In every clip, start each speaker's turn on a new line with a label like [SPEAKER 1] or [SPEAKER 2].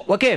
[SPEAKER 1] Okay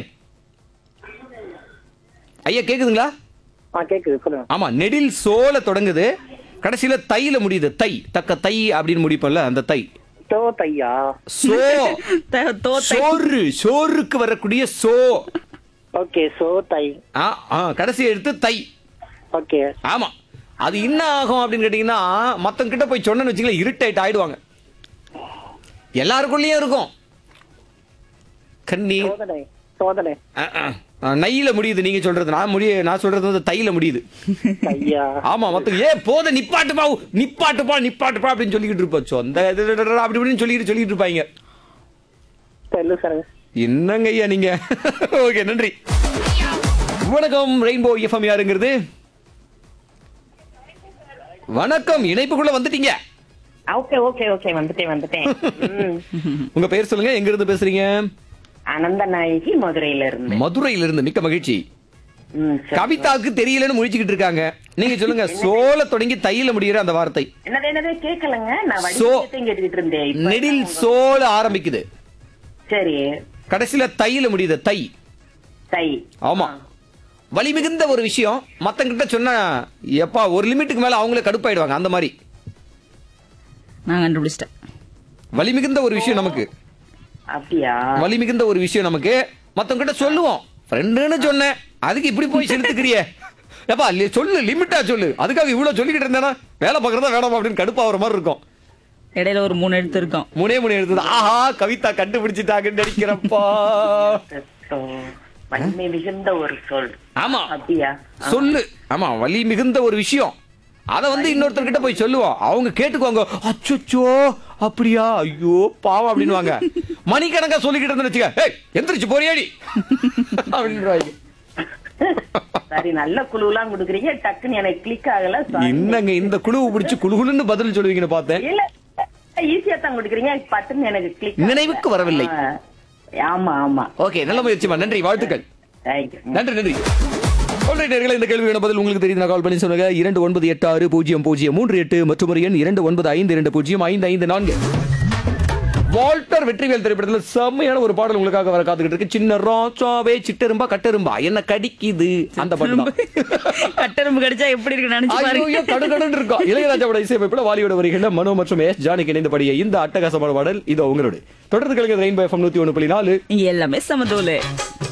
[SPEAKER 1] ஐயா கேக்குதுங்களா
[SPEAKER 2] ஆ கேக்குது சொல்லுங்க
[SPEAKER 1] ஆமா நெடில் சோல தொடங்குது கடைசியில தையில முடியுது தை தக்க தை அப்படின்னு முடிப்போம்ல அந்த தை
[SPEAKER 2] தோ தையா
[SPEAKER 1] சோ
[SPEAKER 3] த- தோ தை.
[SPEAKER 1] சோறு சோறுக்கு வரக்கூடிய சோ
[SPEAKER 2] ஓகே சோ தை
[SPEAKER 1] ஆ ஆ கடைசி எடுத்து தை
[SPEAKER 2] ஓகே
[SPEAKER 1] ஆமா அது என்ன ஆகும் அப்படின்னு கேட்டீங்கன்னா மத்தவங்க கிட்ட போய் சொன்னேன்னு வச்சுங்களேன் இருட்டாயிட்டு ஆயிடுவாங்க எல்லாருக்குள்ளேயும் இருக்கும் கண்ணீர்
[SPEAKER 2] சோதனை சோதனை
[SPEAKER 1] அஹ், அஹ். அஹ், நையில முடியுது நீங்க சொல்றது நான் முடிய நான் சொல்றது வந்து தையில முடியுது
[SPEAKER 2] தையா
[SPEAKER 1] ஆமா மத்த ஏ போத நிப்பாட்டுப்பா நிப்பாட்டுப்பா நிப்பாட்டுப்பா அப்படின்னு சொல்லிக்கிட்டு இருப்போம் சொந்த இது, இது, இது, அப்படி இப்படின்னு சொல்லிட்டு சொல்லிட்டு இருப்பாங்க
[SPEAKER 2] தெரியல சார்
[SPEAKER 1] என்னங்க ஐயா நீங்க ஓகே நன்றி வணக்கம் ரெயின்போ எஃப்எம் யாருங்கிறது வணக்கம் இணைப்புக்குள்ள வந்துட்டீங்க
[SPEAKER 4] ஓகே ஓகே ஓகே வந்துட்டேன் வந்துட்டேன் ம்.
[SPEAKER 1] உங்க பெயர் சொல்லுங்க எங்க இருந்து பேசுறீங்க
[SPEAKER 4] அனந்த நாயகி மதுரையில இருந்து
[SPEAKER 1] மதுரையில இருந்து மிக்க மகிழ்ச்சி
[SPEAKER 4] ம், சரி.
[SPEAKER 1] கவிதாக்கு தெரியலன்னு முழிச்சுக்கிட்டு இருக்காங்க நீங்க சொல்லுங்க சோல தொடங்கி தையில முடியிற அந்த வார்த்தை
[SPEAKER 4] என்னது என்னது கேட்கலங்க நான்
[SPEAKER 1] சோ-
[SPEAKER 4] வடிவத்தையும் கேட்டுக்கிட்டு இருந்தேன் இப்ப
[SPEAKER 1] நெடில்
[SPEAKER 4] உங்க-
[SPEAKER 1] சோல ஆரம்பிக்குது
[SPEAKER 4] சரி
[SPEAKER 1] கடைசியில தையில முடியுது தை
[SPEAKER 4] தை
[SPEAKER 1] ஆமா வலி மிகுந்த ஒரு விஷயம் மத்தங்கிட்ட சொன்னா எப்பா ஒரு லிமிட்டுக்கு மேல அவங்களே கடுப்பாயிடுவாங்க அந்த மாதிரி
[SPEAKER 3] நான் கண்டுபிடிச்சிட்டேன்
[SPEAKER 1] வலி மிகுந்த ஒரு விஷயம் நமக்கு
[SPEAKER 4] அப்படியா
[SPEAKER 1] வலி மிகுந்த ஒரு விஷயம் நமக்கு மத்தவங்க கிட்ட சொல்லுவோம் ஃப்ரெண்டுன்னு சொன்னேன் அதுக்கு இப்படி போய் செலுத்துக்கிறியே ஏப்பா லி- சொல்லு லிமிட்டா சொல்லு அதுக்காக இவ்வளவு சொல்லிக்கிட்டு இருந்தேனா வேலை பார்க்கறதா வேணாமா அப்படின்னு கடுப்பாகிற மாதிரி இருக்கும்
[SPEAKER 3] இடையில ஒரு மூணு எழுத்து இருக்கும்
[SPEAKER 1] மூணே மூணு எடுத்தது ஆஹா கவிதா கண்டுபிடிச்சிட்டாங்கன்னு நினைக்கிறப்பா
[SPEAKER 4] சத்தோ. வலிமை மிகுந்த ஒரு சொல்
[SPEAKER 1] ஆமா
[SPEAKER 4] அப்படியா
[SPEAKER 1] சொல்லு ஆமா வலி மிகுந்த ஒரு விஷயம் அத வந்து இன்னொருத்தர் கிட்ட போய் சொல்லுவோம் அவங்க கேட்டுக்குவாங்க அச்சோ அப்படியா ஐயோ பாவம் அப்படின்னுவாங்க மணிக்கணக்கா சொல்லிக்கிட்டு இருந்தேன்னு வச்சுக்க ஏய் எந்திரிச்சு போறியாடி அப்படின்றாங்க
[SPEAKER 4] சரி நல்ல குழுலாம் கொடுக்குறீங்க டக்குன்னு எனக்கு கிளிக் ஆகல sorry.
[SPEAKER 1] என்னங்க இந்த குழுவை பிடிச்சு குழுகுலுன்னு பதில் சொல்லுவீங்கன்னு பார்த்தேன்
[SPEAKER 4] இல்ல ஈஸியா தான் கொடுக்குறீங்க பட்டுன்னு எனக்கு கிளிக்
[SPEAKER 1] நினைவுக்கு வரவில்லை.
[SPEAKER 4] ஆமா ஆமா
[SPEAKER 1] ஓகே நல்ல முயற்சிமா நன்றி வாழ்த்துக்கள்
[SPEAKER 4] தேங்க்யூ
[SPEAKER 1] நன்றி நன்றி Alright, நேயர்களே, இந்த கேள்வியான பதில் உங்களுக்கு தெரியுது கால் பண்ணி சொல்லுங்க இரண்டு ஒன்பது எட்டு ஆறு பூஜ்ஜியம் பூஜ்ஜியம் மூன்று எட்டு மற்றும் ஒரு எண் இரண்டு ஒன்பது ஐந்து இரண்டு பூஜ்ஜியம் ஐந்து ஐந்து நான்கு வால்டர் வெற்றிவேல் திரைப்படத்தில் செம்மையான ஒரு பாடல் உங்களுக்காக வர காத்துக்கிட்டு இருக்கு சின்ன ராசாவே சிட்டெரும்பா கட்டெரும்பா என்ன கடிக்குது அந்த பாட்டு தான்.
[SPEAKER 3] கட்டெரும்பு கடிச்சா எப்படி இருக்கு நினைச்சு பாருங்க
[SPEAKER 1] ஐயோ, கடுகடுன்னு இருக்கும் இளையராஜாவோட இசையமைப்புல வாலியோட வரிகள்ல மனோ மற்றும் எஸ் ஜானிக்கு இணைந்தபடிய இந்த அட்டகாசமான பாடல் இதோ உங்களுடைய தொடர்ந்து கலைஞர் ரெயின்போ எஃப்எம் நூத்தி ஒன்று புள்ளி நாலு
[SPEAKER 3] இங்க எல்லாமே சமதோலு